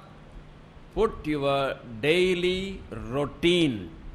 put your daily routine,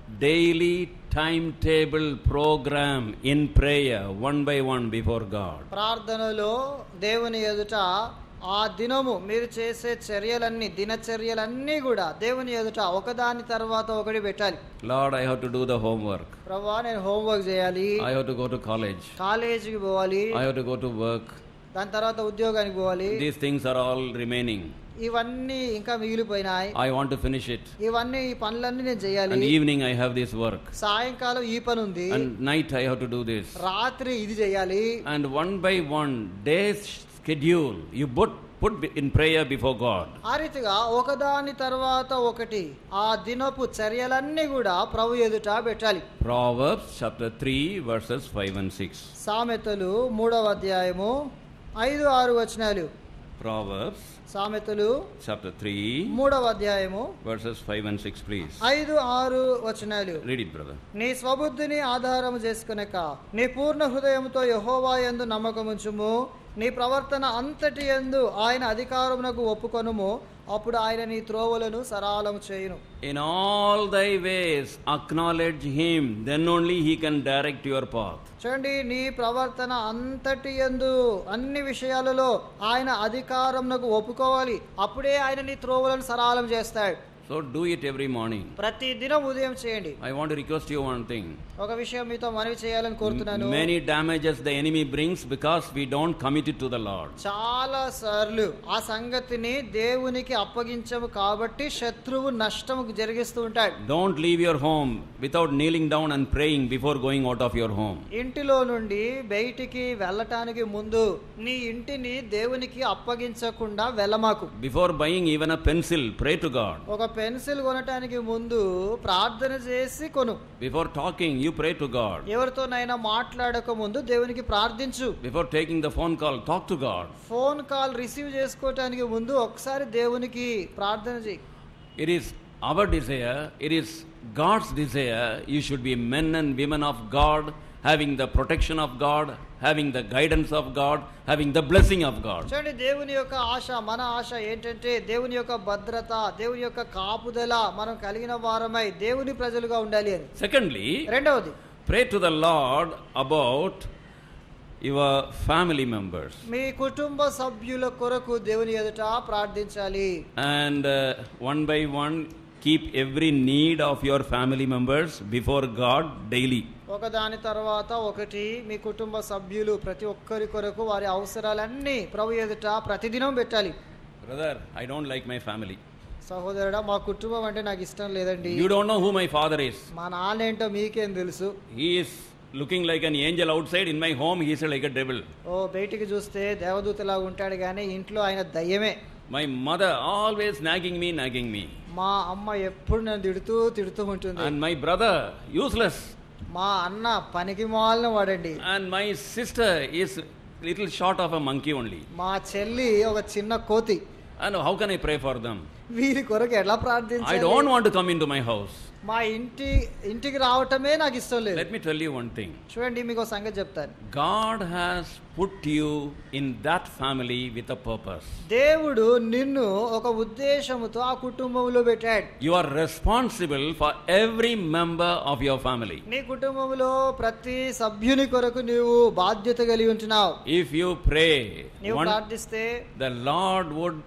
daily timetable program in prayer one by one before God. ప్రార్థనలో దేవుని ఎదుట ఆ దినము మీరు చేసే చర్యలన్నీ దినచర్యలన్నీ కూడా దేవుని ఎదుట ఒకదాని తర్వాత ఒకటి పెట్టాలి Lord, I have to do the homework. ప్రభా నేను హోంవర్క్ చేయాలి I have to go to college. కాలేజీకి పోవాలి I have to go to work. దాని తర్వాత ఉద్యోగానికి పోవాలి These things are all remaining. ఇవన్నీ ఇంకా మిగిలిపోయినాయి I want to finish it. ఇవన్నీ ఈ పనులన్నీ నేను చేయాలి And evening I have this work. సాయంకాలం ఈ పని ఉంది And night I have to do this. రాత్రి ఇది చేయాలి And one by one, day's schedule, you put, put in prayer before God. ఆ రీతిగా ఒకదాని తర్వాత ఒకటి ఆ దినపు చర్యలన్నీ కూడా ప్రభు ఎదుట పెట్టాలి Proverbs chapter 3, verses 5 and 6. సామెతలు మూడవ అధ్యాయము ఐదు ఆరు వచనాలు Proverbs సామెతలు chapter 3, మూడవ అధ్యాయము verses 5 and 6, please. ఐదు ఆరు వచనాలు Read it, brother. నీ స్వబుద్ధిని ఆధారము చేసుకునక నీ పూర్ణ హృదయంతో యహోవా యందు నమ్మకముంచుము నీ ప్రవర్తన అంతటి యందు ఆయన అధికారమునకు ఒప్పుకొనుము అప్పుడు ఆయన నీ త్రోవలను సరాలము చేయును In all thy ways, acknowledge him, then only he can direct your path. చూడండి నీ ప్రవర్తన అంతటి యందు అన్ని విషయాలలో ఆయన అధికారమునకు ఒప్పుకోవాలి అప్పుడే ఆయన నీ త్రోవలను సరాలం చేస్తాడు So do it every morning. ప్రతి దినం ఉదయం చేయండి I want to request you one thing. ఒక విషయం మీతో మనవి చేయాలని కోరుతున్నాను Many damages the enemy brings because we don't commit it to the Lord. చాలా సార్లు ఆ సంగతిని దేవునికి అప్పగించము కాబట్టి శత్రువు నష్టము జరిగిస్తూ ఉంటాడు Don't leave your home without kneeling down and praying before going out of your home. ఇంటిలో నుండి బయటికి వెళ్ళటానికి ముందు నీ ఇంటిని దేవునికి అప్పగించకుండా వెళ్ళమాకు Before buying even a pencil, pray to God. ఒక పెన్సిల్ కొనటానికి ముందు ప్రార్థన చేసి కొను Before talking, you pray to God. ఎవరితోనైనా మాట్లాడక ముందు దేవునికి ప్రార్థించు Before taking the phone call, talk to God. Phone call receive చేసుకోవటానికి ముందు ఒకసారి దేవునికి ప్రార్థన చేయి It is our desire, it is God's desire, you should be men and women of God having the protection of God, having the guidance of God, having the blessing of God. చూడండి దేవుని యొక్క ఆశ మన ఆశ ఏంటంటే దేవుని యొక్క భద్రత దేవుని యొక్క కాపుదల మనం కలిగిన వారమై దేవుని ప్రజలుగా ఉండాలి అని Secondly, రెండవది pray to the Lord about your family members. మీ కుటుంబ సభ్యుల కొరకు దేవుని ఎదుట ప్రార్థించాలి And uh, one by one, keep every need of your family members before God daily. ఒకదాని తర్వాత ఒకటి మీ కుటుంబ సభ్యులు ప్రతి ఒక్కరి కొరకు వారి అవసరాలన్నీ ప్రభు ఎదుట ప్రతిదినం పెట్టాలి Brother, I don't like my family. సహోదరుడా మా కుటుంబం అంటే నాకు ఇష్టం లేదండి You don't know who my father is. మా నాన్న ఏంటో మీకేం తెలుసు He is looking like an angel outside. In my home, he is like a devil. ఓ బయటికి చూస్తే దేవదూతలాగా ఉంటాడు కానీ ఇంట్లో ఆయన దయ్యమే My mother always nagging me, nagging me. మా అమ్మ ఎప్పుడు నన్ను తిడుతూ తిడుతూ ఉంటుంది And my brother, useless. మా అన్న పనికి మాలిన వాడండి And my sister is little short of a monkey only. మా చెల్లి ఒక చిన్న కోతి And how can I pray for them? వీరి కొరకు ఎలా I ప్రార్థించాలి don't want to come into my house. మా ఇంటి ఇంటికి రావటమే నాకు ఇష్టం లేదు Let me tell you one thing. చూడండి మీకు ఒక సంగతి చెప్తాను God has put you in that family with a purpose. దేవుడు నిన్ను ఒక ఉద్దేశముతో ఆ కుటుంబంలో పెట్టాడు You are responsible for every member of your family. నీ కుటుంబంలో ప్రతి సభ్యుని కొరకు నీవు బాధ్యత కలిగి ఉంటున్నావు If you pray, నీవు one, ప్రార్థిస్తే the Lord would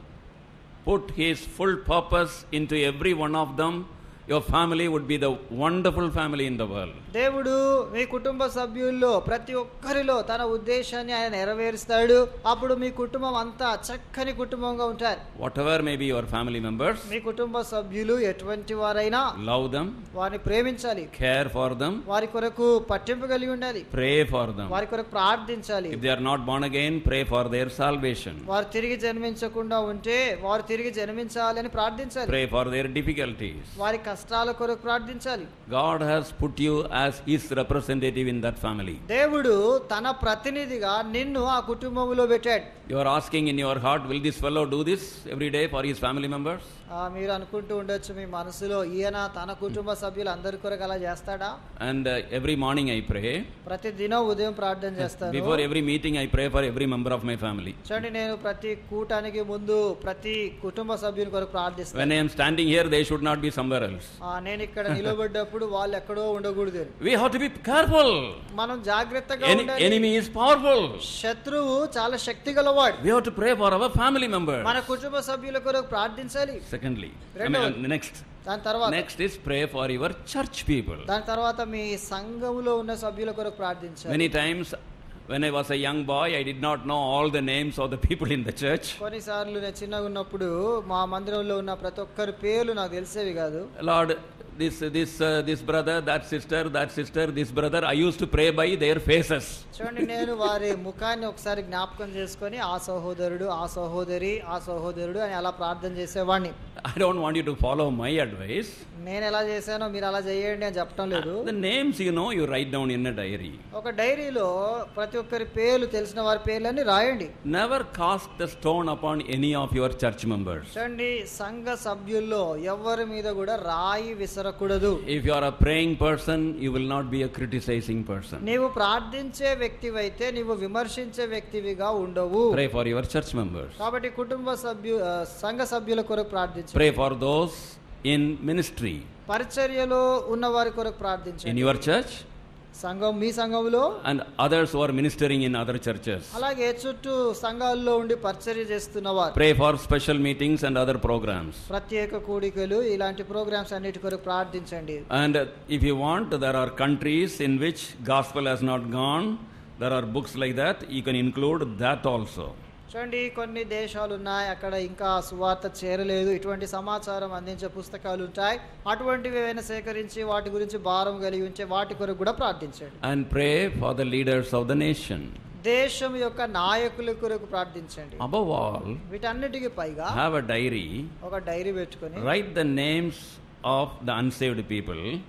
put His full purpose into every one of them. Your family would be the wonderful family in the world. దేవుడు మీ కుటుంబ సభ్యుల్లో ప్రతి ఒక్కరిలో తన ఉద్దేశాన్ని ఆయన నెరవేరుస్తాడు అప్పుడు మీ కుటుంబం అంతా చక్కని కుటుంబంగా ఉంటారు Whatever may be your family members, మీ కుటుంబ సభ్యులు ఎటువంటి వారైనా love them, వారిని ప్రేమించాలి care for them, వారి కొరకు పట్టింపు కలిగి ఉండాలి pray for them. వారి కొరకు ప్రార్థించాలి If they are not born again, pray for their salvation. వారు తిరిగి జన్మించకుండా ఉంటే వారు తిరిగి జన్మించాలని ప్రార్థించాలి Pray for their difficulties. వారి కష్టాల కొరకు ప్రార్థించాలి God has put you as His representative in that family. దేవుడు తన ప్రతినిధిగా నిన్ను ఆ కుటుంబంలో పెట్టాడు You are asking in your heart, will this fellow do this every day for his family members? ఆ, మీరు అనుకుంటూ ఉండొచ్చు మీ మనసులో ఈయన తన కుటుంబ సభ్యులు అందరి కొరకు అలా చేస్తాడా And uh, every morning I pray. ప్రతి దినం ఉదయం ప్రార్థన చేస్తాను Before every meeting, I pray for every member of my family. చూడండి నేను ప్రతి కూటానికి ముందు ప్రతి కుటుంబ సభ్యుని కొరకు ప్రార్థిస్తాను When I am standing here, they should not be somewhere else. ఆ, నేను ఇక్కడ నిలబడ్డప్పుడు వాళ్ళు ఎక్కడో ఉండకూడదు We have to be careful. మనం జాగ్రత్తగా En- ఉండాలి enemy is powerful. శత్రువు చాలా శక్తి గలవాడు We have to pray for our family members. మన కుటుంబ సభ్యుల కొరకు ప్రార్థించాలి Secondly, I mean, రెండవది. uh, next, దాని తర్వాత next is pray for your church people. దాని తర్వాత మీ సంఘములో ఉన్న సభ్యుల కొరకు ప్రార్థించాలి Many times, when I was a young boy, I did not know all the names of the people in the church. కొన్నిసార్లు నేను చిన్నగా ఉన్నప్పుడు మా మందిరంలో ఉన్న ప్రతి ఒక్కరి పేర్లు నాకు తెలిసేవి కాదు Lord, this this uh, this brother, that sister, that sister, this brother. I used to pray by their faces. చూడండి నేను వారి ముఖాన్ని ఒకసారి జ్ఞాపకం చేసుకొని ఆ సహోదరుడు ఆ సహోదరి ఆ సహోదరుడు అని అలా ప్రార్థన చేసేవాడిని I don't want you to follow my advice. నేను ఎలా చేశానో మీరు అలా చేయండి అని చెప్పడం లేదు The names you know, you write down in a diary. ఒక డైరీలో ప్రతి ఒక్కరి పేర్లు తెలిసిన వారి పేర్లన్నీ రాయండి Never cast the stone upon any of your church members. చూడండి సంఘ సభ్యుల్లో ఎవరి మీద కూడా రాయి విసరకూడదు If you are a praying person, you will not be a criticizing person. నీవు ప్రార్థించే వ్యక్తివైతే నీవు విమర్శించే వ్యక్తివిగా ఉండవు Pray for your church members. కాబట్టి కుటుంబ సభ్యు ఆ, సంఘ సభ్యుల కొరకు ప్రార్థించు Pray for those in ministry. పరిచర్యలో ఉన్న వారి కొరకు In ప్రార్థించండి your church సంఘం మీ సంఘంలో and others who are ministering in other churches. అలాగే చుట్టూ సంఘాల్లో ఉండి పరిచర్య చేస్తున్న వారు Pray for special meetings and other programs. ప్రత్యేక కూడికలు ఇలాంటి ప్రోగ్రామ్స్ అన్నిటి కొరకు ప్రార్థించండి And uh, if you want, there are countries in which gospel has not gone. There are books like that. You can include that also. చూడండి కొన్ని దేశాలు ఉన్నాయి అక్కడ ఇంకా సువార్త చేరలేదు ఇటువంటి సమాచారం అందించే పుస్తకాలు ఉంటాయి అటువంటివి ఏవైనా సేకరించి వాటి గురించి భారం కలిగి ఉంచే వాటి కొరకు కూడా ప్రార్థించండి And pray for the leaders of the nation. దేశం యొక్క నాయకుల కొరకు ప్రార్థించండి Above all, వీటన్నిటికీ పైగా have a diary. ఒక డైరీ పెట్టుకొని Write the names of the unsaved people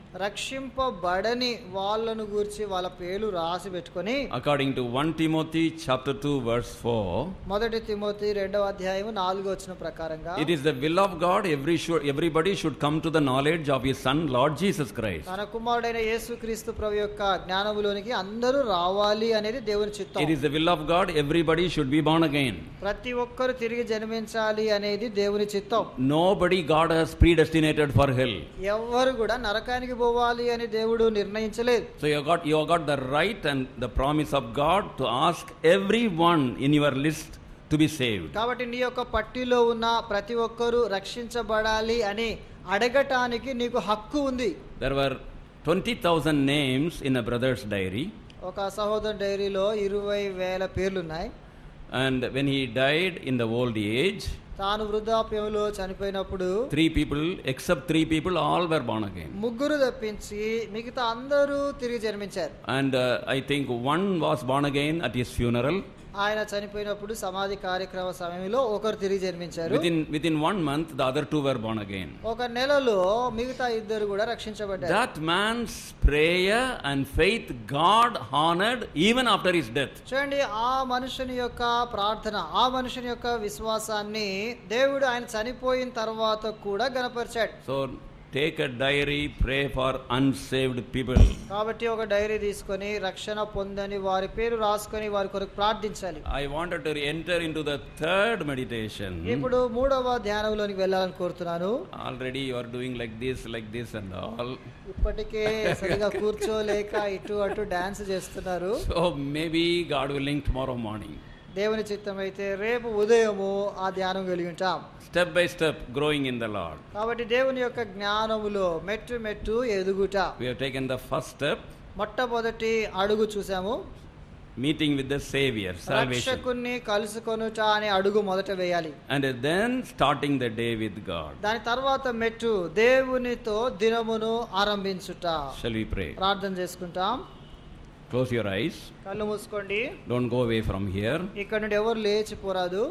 రక్షింపబడని వాళ్ళను గూర్చి వాళ్ళ పేర్లు రాసి పెట్టుకొని According to 1 Timothy chapter 2 verse 4, మొదటి తిమోతి రెండవ అధ్యాయం నాలుగో వచ్చిన ప్రకారంగా it is the will of God every should, everybody should come to the knowledge of his son Lord Jesus Christ. తన కుమారుడైన యేసుక్రీస్తు ప్రభు యొక్క జ్ఞానములోనికి అందరూ రావాలి అనేది దేవుని It చిత్తం is the will of God everybody should be born again. ప్రతి ఒక్కరు తిరిగి జన్మించాలి అనేది దేవుని చిత్తం Nobody God has predestinated for hell. ఎవ్వరు కూడా నరకానికి పోవాలి అని దేవుడు నిర్ణయించలేదు So you have got you have got the right and the promise of God to ask everyone in your list to be saved. కాబట్టి నీ యొక్క పట్టిలో ఉన్న ప్రతి ఒక్కరూ రక్షించబడాలి అని అడగటానికి నీకు హక్కు ఉంది There were 20,000 names in a brother's diary, ఒక సహోదరు డైరీలో ఇరవై వేల పేర్లున్నాయి and when he died in the old age, తాను వృద్ధాప్యంలో చనిపోయినప్పుడు three people, except three people, all were born again. ముగ్గురు తప్పించి మిగతా అందరూ తిరిగి జన్మించారు And uh, I think one was born again at his funeral. ఆయన చనిపోయినప్పుడు సమాధి కార్యక్రమ సమయంలో ఒకరు తిరిగి జన్మించారు Within within one month, the other two were born again. ఒక నెలలో మిగతా ఇద్దరు కూడా రక్షించబడ్డారు That man's prayer and faith, God honored even after his death. చూడండి ఆ మనుషుని యొక్క ప్రార్థన ఆ మనుషుని యొక్క విశ్వాసాన్ని దేవుడు ఆయన చనిపోయిన తర్వాత కూడా గనపరిచాడు So take a diary, pray for unsaved people. కాబట్టి ఒక డైరీ తీసుకొని రక్షణ పొందని వారి పేరు రాసుకొని వారి కొరకు ప్రార్థించాలి I wanted to enter into the third meditation. ఇప్పుడు మూడవ ధ్యానంలోనికి వెళ్ళాలని కోరుతున్నాను Already you are doing like this, like this, and all. ఇప్పటికే సరిగా కూర్చోలేక ఇటు అటు డాన్స్ చేస్తున్నారు So maybe God willing tomorrow morning. దేవుని చిత్తం అయితే రేపు ఉదయము ఆ ధ్యానం కలిగి ఉంటాం Step by step, growing in the Lord. కాబట్టి దేవుని యొక్క జ్ఞానములో మెట్టు మెట్టు ఎదుగుట We have taken the first step, మొట్టమొదటి అడుగు చూసాము meeting with the Savior, salvation. రక్షకుణ్ణి కలుసుకొనుట అనే అడుగు మొదట వేయాలి And then starting the day with God. దాని తర్వాత మెట్టు దేవునితో దినమును ఆరంభించుట Shall we pray? ప్రార్థన చేసుకుంటాం Close your eyes. కళ్ళు మూసుకోండి Don't go away from here. ఇక్కడ నుండి ఎవరు లేచిపోరాదు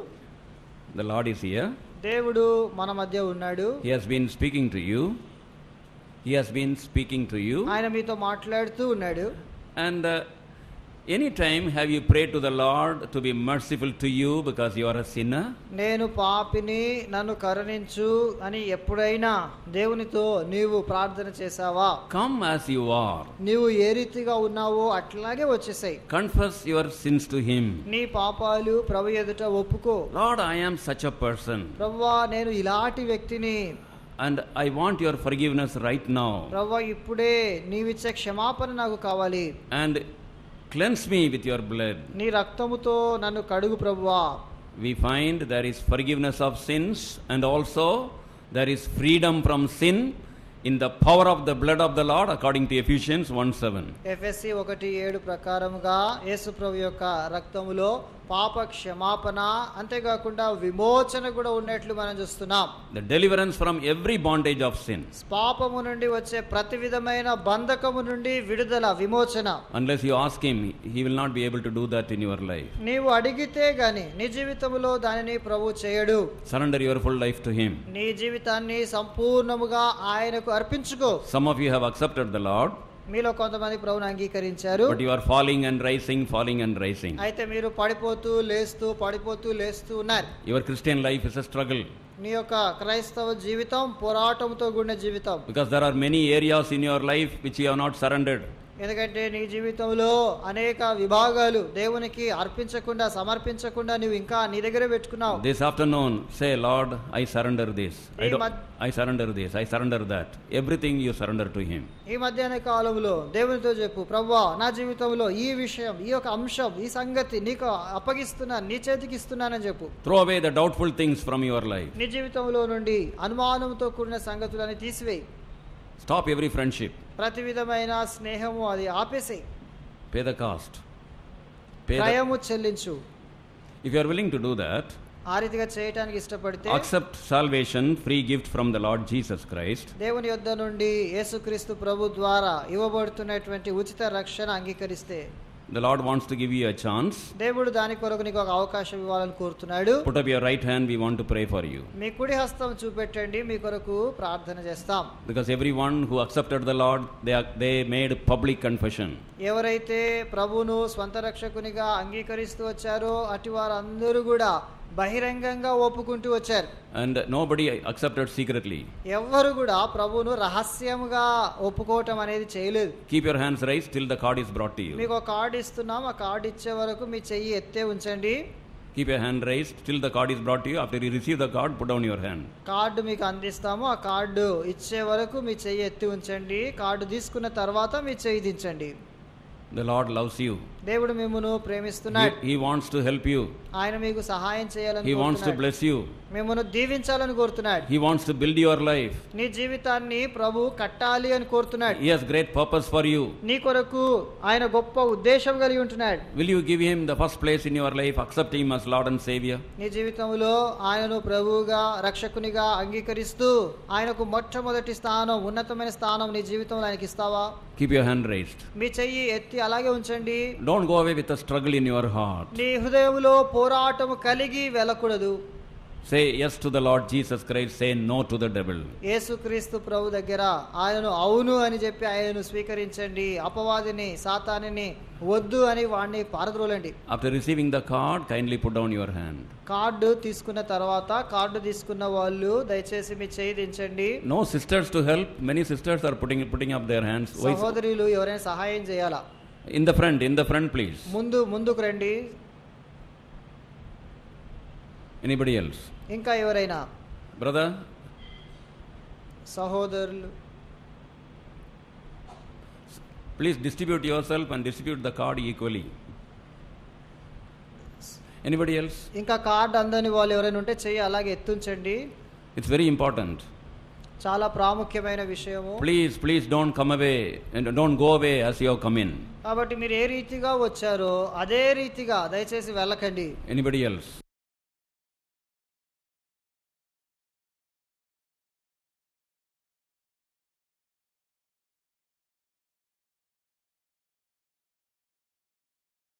The Lord is here. దేవుడు మన మధ్య ఉన్నాడు He has been speaking to you. He has been speaking to you. ఆయన మీతో మాట్లాడుతూ ఉన్నాడు And uh, anytime have you prayed to the Lord to be merciful to you because you are a sinner? నేను పాపిని నన్ను కరుణించు అని ఎప్పుడైనా దేవునితో నీవు ప్రార్థన చేశావా Come as you are. నీవు ఏ రీతిగా ఉన్నావో అట్లాగే వచ్చేసాయి Confess your sins to Him. నీ పాపాలు ప్రభు ఎదుట ఒప్పుకో Lord, I am such a person. ప్రవ్వా నేను ఇలాంటి వ్యక్తిని And I want your forgiveness right now. ప్రవ్వా ఇప్పుడే నీవిచ్చే క్షమాపణ నాకు కావాలి And cleanse me with your blood. నీ రక్తముతో నన్ను కడుగు ప్రభువా We find there is forgiveness of sins and also there is freedom from sin in the power of the blood of the Lord according to Ephesians 1 7. Ephesians ఒకటి ఏడు ప్రకారముగా యేసు ప్రభు యొక్క రక్తములో పాప క్షమాపణ అంతేకాకుండా విమోచన కూడా ఉన్నట్లు మనం చూస్తున్నాం The deliverance from every bondage of sin. పాపము నుండి వచ్చే ప్రతి విధమైన బంధకము నుండి విడుదల విమోచన Unless you ask Him, He will not be able to do that in your life. నీవు అడిగితే గాని నీ జీవితంలో దానిని ప్రభు చేయడు Surrender your full life to Him. నీ జీవితాన్ని సంపూర్ణముగా ఆయనకు అర్పించుకో Some of you have accepted the Lord, మీలో కొంతమంది ప్రభుని అంగీకరించారు but you are falling and rising, falling and rising. అయితే మీరు పడిపోతూ లేస్తూ పడిపోతూ లేస్తూ ఉన్నారు Your Christian life is a struggle నీ యొక్క క్రైస్తవ జీవితం పోరాటంతో కూడిన జీవితం because there are many areas in your life which you have not surrendered. ఎందుకంటే నీ జీవితంలో అనేక విభాగాలు దేవునికి అర్పించకుండా సమర్పించకుండా నువ్వు ఇంకా నీ దగ్గర పెట్టుకున్నావు This afternoon, say, Lord, I surrender this. I, Hey, don't, Mad- I surrender this. I surrender that. Everything you surrender to Him. ఈ మధ్యాహ్న కాలంలో దేవునితో చెప్పు ప్రవ్వా నా జీవితంలో ఈ విషయం ఈ యొక్క అంశం ఈ సంగతి నీకు అప్పగిస్తున్నాను నీ చేతికి ఇస్తున్నానని చెప్పు Throw away the doubtful things from your life. నీ జీవితంలో నుండి అనుమానంతో కూడిన సంగతులని తీసివేయి Stop every friendship. ప్రతి విధమైన స్నేహము అది ఆపేసేయి Pay the cost. Pay the, క్రయము చెల్లించు if you are willing to do that, ఆ రీతిగా చేయటానికి ఇష్టపడితే accept salvation, free gift from the Lord Jesus Christ. దేవుని యొద్ద నుండి యేసుక్రీస్తు ప్రభు ద్వారా ఇవ్వబడుతున్నటువంటి ఉచిత రక్షణ అంగీకరిస్తే The Lord wants to give you a chance. దేవుడు దాని కొరకు నీకు ఒక అవకాశం ఇవ్వాలని కోరుతున్నాడు Put up your right hand, we want to pray for you. మీ కుడి హస్తం చూపెట్టండి మీ కొరకు ప్రార్థన చేస్తాం Because everyone who accepted the Lord, they, are, they made public confession. ఎవరైతే ప్రభువును స్వంత రక్షకునిగా అంగీకరిస్తూ వచ్చారో అటు వారందరూ కూడా బహిరంగంగా ఒప్పుకుంటూ వచ్చారు And nobody accepted secretly. ఎవ్వరు కూడా ప్రభువును రహస్యముగా ఒప్పుకోవటం అనేది చేయలేదు Keep your hands raised till the card is brought to you. మీకు ఒక కార్డు ఇస్తున్నాం ఆ కార్డు ఇచ్చే వరకు మీ చెయ్యి ఎత్తే ఉంచండి Keep your hand raised till the card is brought to you. After you receive the card, put down your hand. Card మీకు అందిస్తాము ఆ కార్డు ఇచ్చే వరకు మీ చెయ్యి ఎత్తి ఉంచండి కార్డు తీసుకున్న తర్వాత మీ చెయ్యి దించండి The Lord loves you. దేవుడు మిమ్మను He, ప్రేమిస్తున్నాడు he wants to help you. ఆయన మీకు సహాయం చేయాలని He wants to కోరుతున్నాడు. bless you. మిమ్మల్ని దీవించాలని కోరుతున్నాడు He wants to build your life. నీ జీవితాన్ని ప్రభు కట్టాలి అని కోరుతున్నాడు He has great purpose for you. నీ కొరకు ఆయన గొప్ప ఉద్దేశం కలిగి ఉంటున్నాడు Will you give Him the first place in your life? Accept Him as Lord and Savior? నీ జీవితంలో ఆయనను ప్రభువుగా రక్షకునిగా అంగీకరిస్తూ ఆయనకు మొట్టమొదటి స్థానం ఉన్నతమైన స్థానం నీ జీవితంలో ఆయనకి ఇస్తావా Keep your hand raised. మీ చెయ్యి ఎత్తి అలాగే ఉంచండి Don't go away with a struggle in your heart. నీ హృదయంలో పోరాటము కలిగి వెళ్ళకూడదు Say yes to the Lord Jesus Christ. Say no to the devil. యేసుక్రీస్తు ప్రభు దగ్గర ఆయనను అవును అని చెప్పి ఆయనను స్వీకరించండి అపవాదిని సాతానిని వద్దు అని వాడిని పారద్రోలండి After receiving the card, kindly put down your hand. Card తీసుకున్న తర్వాత కార్డు తీసుకున్న వాళ్ళు దయచేసి మీ చేయి దించండి No sisters to help. Many sisters are putting putting up their hands. Why is- సహోదరులు ఎవరైనా సహాయం చేయాలా In the front, in the front, please. ముందు ముందుకు రండి Anybody else? ఇంకా ఎవరైనా Brother, సహోదరులు please distribute yourself and distribute the card equally. Anybody else? ఇంకా కార్డు అందని వాళ్ళు ఎవరైనా ఉంటే చెయ్యి అలాగే ఎత్తుంచండి It's very important. చాలా ప్రాముఖ్యమైన విషయము Please, please don't come away and don't go away as you have come in. కాబట్టి మీరు ఏ రీతిగా వచ్చారో అదే రీతిగా దయచేసి వెళ్ళకండి Anybody else?